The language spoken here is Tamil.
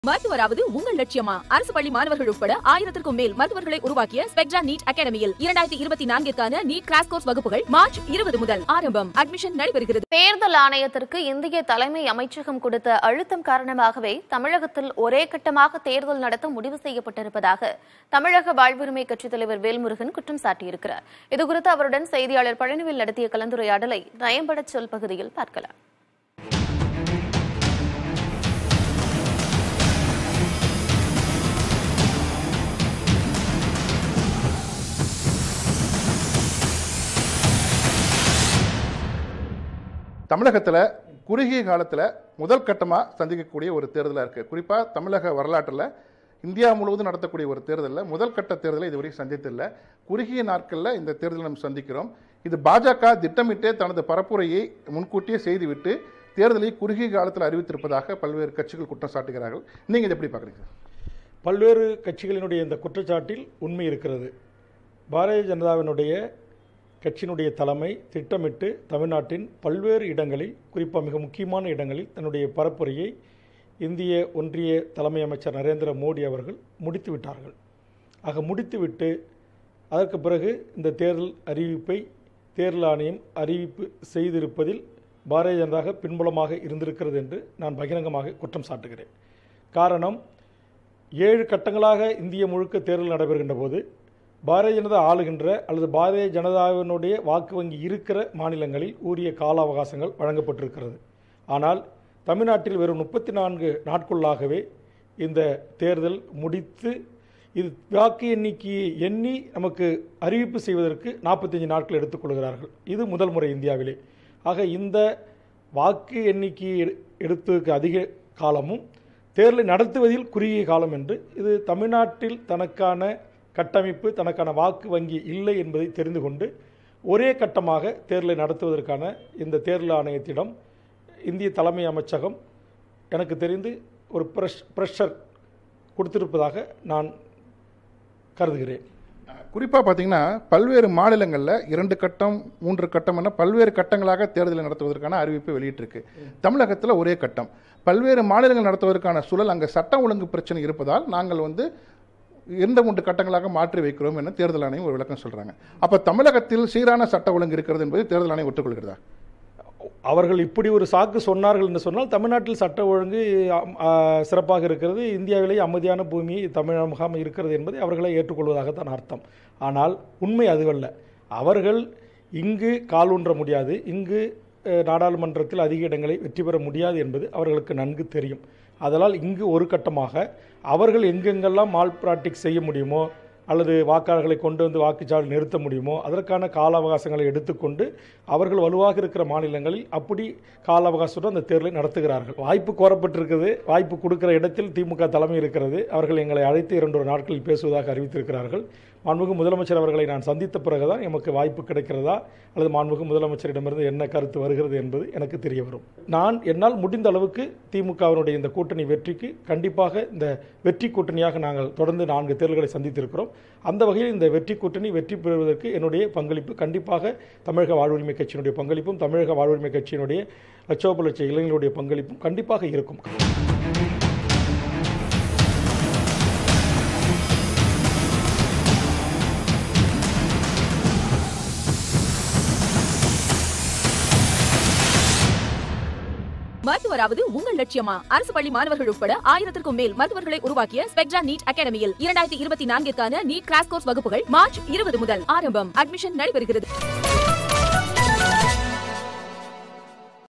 மருத்துவராவது உங்கள் லட்சியமா அரசு பள்ளி மாணவர்கள் உட்பட ஆயிரத்திற்கும் மேல் மருத்துவர்களை உருவாக்கிய ஸ்பெக்ட்ரா நீட் அகாடமியில் இரண்டாயிரத்தி இருபத்தி நான்கிற்கான நீட் கிராஸ் கோர்ஸ் வகுப்புகள் மார்ச் இருபது முதல் ஆரம்பம் அட்மிஷன் நடைபெறுகிறது தேர்தல் ஆணையத்திற்கு இந்திய தலைமை அமைச்சகம் கொடுத்த அழுத்தம் காரணமாகவே தமிழகத்தில் ஒரே கட்டமாக தேர்தல் நடத்த முடிவு செய்யப்பட்டிருப்பதாக தமிழக வாழ்வுரிமை கட்சித் தலைவர் வேல்முருகன் குற்றம் சாட்டியிருக்கிறார் இதுகுறித்து அவருடன் செய்தியாளர் பழனிவேல் நடத்திய கலந்துரையாடலை நயம்படச் சொல் பகுதியில் பார்க்கலாம் தமிழகத்தில் குறுகிய காலத்தில் முதல் கட்டமாக சந்திக்கக்கூடிய ஒரு தேர்தலாக இருக்குது குறிப்பாக தமிழக வரலாற்றில் இந்தியா முழுவதும் நடத்தக்கூடிய ஒரு தேர்தலில் முதல் கட்ட தேர்தலை இதுவரைக்கும் சந்தித்தில்லை குறுகிய நாட்களில் இந்த தேர்தலை நம்ம சந்திக்கிறோம் இது பாஜக திட்டமிட்டே தனது பரப்புரையை முன்கூட்டியே செய்துவிட்டு தேர்தலை குறுகிய காலத்தில் அறிவித்திருப்பதாக பல்வேறு கட்சிகள் குற்றம் சாட்டுகிறார்கள் நீங்கள் இதை எப்படி பார்க்குறீங்க பல்வேறு கட்சிகளினுடைய இந்த குற்றச்சாட்டில் உண்மை இருக்கிறது பாரதிய ஜனதாவினுடைய கட்சியினுடைய தலைமை திட்டமிட்டு தமிழ்நாட்டின் பல்வேறு இடங்களில் குறிப்பாக மிக முக்கியமான இடங்களில் தன்னுடைய பரப்புரையை இந்திய ஒன்றிய தலைமை அமைச்சர் நரேந்திர மோடி அவர்கள் முடித்து விட்டார்கள் ஆக முடித்துவிட்டு அதற்கு பிறகு இந்த தேர்தல் அறிவிப்பை தேர்தல் ஆணையம் அறிவிப்பு செய்திருப்பதில் பாரதிய ஜனதா பின்புலமாக இருந்திருக்கிறது என்று நான் பகிரங்கமாக குற்றம் சாட்டுகிறேன் காரணம் ஏழு கட்டங்களாக இந்திய முழுக்க தேர்தல் நடைபெறுகின்ற போது பாரதிய ஜனதா ஆளுகின்ற அல்லது பாரதிய ஜனதாவினுடைய வாக்கு வங்கி இருக்கிற மாநிலங்களில் உரிய கால அவகாசங்கள் வழங்கப்பட்டிருக்கிறது ஆனால் தமிழ்நாட்டில் வெறும் முப்பத்தி நான்கு நாட்குள்ளாகவே இந்த தேர்தல் முடித்து இது வாக்கு எண்ணிக்கையை எண்ணி நமக்கு அறிவிப்பு செய்வதற்கு நாற்பத்தஞ்சு நாட்கள் எடுத்துக்கொள்கிறார்கள் இது முதல் முறை இந்தியாவிலே ஆக இந்த வாக்கு எண்ணிக்கையை எடு- எடுத்ததுக்கு அதிக காலமும் தேர்தலை நடத்துவதில் குறுகிய காலம் என்று இது தமிழ்நாட்டில் தனக்கான கட்டமைப்பு தனக்கான வாக்கு வங்கி இல்லை என்பதை தெரிந்து கொண்டு ஒரே கட்டமாக தேர்தலை நடத்துவதற்கான இந்த தேர்தல் ஆணையத்திடம் இந்திய தலைமை அமைச்சகம் எனக்கு தெரிந்து ஒரு ப்ரெஷ் ப்ரெஷர் கொடுத்திருப்பதாக நான் கருதுகிறேன் குறிப்பாக பார்த்தீங்கன்னா பல்வேறு மாநிலங்களில் இரண்டு கட்டம் மூன்று கட்டம் என பல்வேறு கட்டங்களாக தேர்தலை நடத்துவதற்கான அறிவிப்பை வெளியிட்டிருக்கு தமிழகத்தில் ஒரே கட்டம் பல்வேறு மாநிலங்கள் நடத்துவதற்கான சூழல் அங்கே சட்டம் ஒழுங்கு பிரச்சனை இருப்பதால் நாங்கள் வந்து இரண்டு மூன்று கட்டங்களாக மாற்றி வைக்கிறோம் என தேர்தல் ஆணையம் ஒரு விளக்கம் சொல்கிறாங்க அப்போ தமிழகத்தில் சீரான சட்ட ஒழுங்கு இருக்கிறது என்பதை தேர்தல் ஆணையம் ஒற்றுக்கொள்கிறதா அவர்கள் இப்படி ஒரு சாக்கு சொன்னார்கள் என்று சொன்னால் தமிழ்நாட்டில் சட்ட ஒழுங்கு ஆம், ஆ, சிறப்பாக இருக்கிறது இந்தியாவிலேயே அமைதியான பூமி தமிழகம் இருக்கிறது என்பதை அவர்களை ஏற்றுக்கொள்வதாகத்தான் அர்த்தம் ஆனால் உண்மை அதுவல்ல அவர்கள் இங்கு கால் ஊன்ற முடியாது இங்கு அஹ், நாடாளுமன்றத்தில் அதிக இடங்களை வெற்றி பெற முடியாது என்பது அவர்களுக்கு நன்கு தெரியும் அதனால் இங்கு ஒரு கட்டமாக அவர்கள் எங்கெங்கெல்லாம் மால் பிராக்டிக்ஸ் செய்ய முடியுமோ அல்லது வாக்காளர்களை கொண்டு வந்து வாக்குச்சாவடி நிறுத்த முடியுமோ அதற்கான கால அவகாசங்களை எடுத்துக்கொண்டு அவர்கள் வலுவாக இருக்கிற மாநிலங்களில் அப்படி கால அவகாசத்துடன் அந்த தேர்தலை நடத்துகிறார்கள் வாய்ப்பு கோரப்பட்டிருக்கிறது வாய்ப்பு கொடுக்கிற இடத்தில் திமுக தலைமை இருக்கிறது அவர்கள் எங்களை அழைத்து இரண்டொரு நாட்களில் பேசுவதாக அறிவித்திருக்கிறார்கள் மாண்புமிகு முதலமைச்சர் அவர்களை நான் சந்தித்த பிறகுதான் எமக்கு வாய்ப்பு கிடைக்கிறதா அல்லது மாண்புமிகு முதலமைச்சரிடமிருந்து என்ன கருத்து வருகிறது என்பது எனக்கு தெரிய வரும் நான் என்னால் முடிந்த அளவுக்கு திமுகவினுடைய இந்த கூட்டணி வெற்றிக்கு கண்டிப்பாக இந்த வெற்றி கூட்டணியாக நாங்கள் தொடர்ந்து நான்கு தேர்தல்களை சந்தித்திருக்கிறோம் அந்த வகையில் இந்த வெற்றி கூட்டணி வெற்றி பெறுவதற்கு என்னுடைய பங்களிப்பு கண்டிப்பாக தமிழக வாழ்வுரிமை கட்சியினுடைய பங்களிப்பும் தமிழக வாழ்வுரிமை கட்சியினுடைய லட்சோப லட்ச இளைஞர்களுடைய பங்களிப்பும் கண்டிப்பாக இருக்கும் மருத்துவராவது உங்கள் லட்சியமா அரசு பள்ளி மாணவர்கள் உட்பட ஆயிரத்திற்கும் மேல் மருத்துவர்களை உருவாக்கிய ஸ்பெக்ட்ரா நீட் அகாடமியில் இரண்டாயிரத்தி இருபத்தி நான்கிற்கான நீட் கிராஸ் கோர்ஸ் வகுப்புகள் மார்ச் இருபது முதல் ஆரம்பம் அட்மிஷன் நடைபெறுகிறது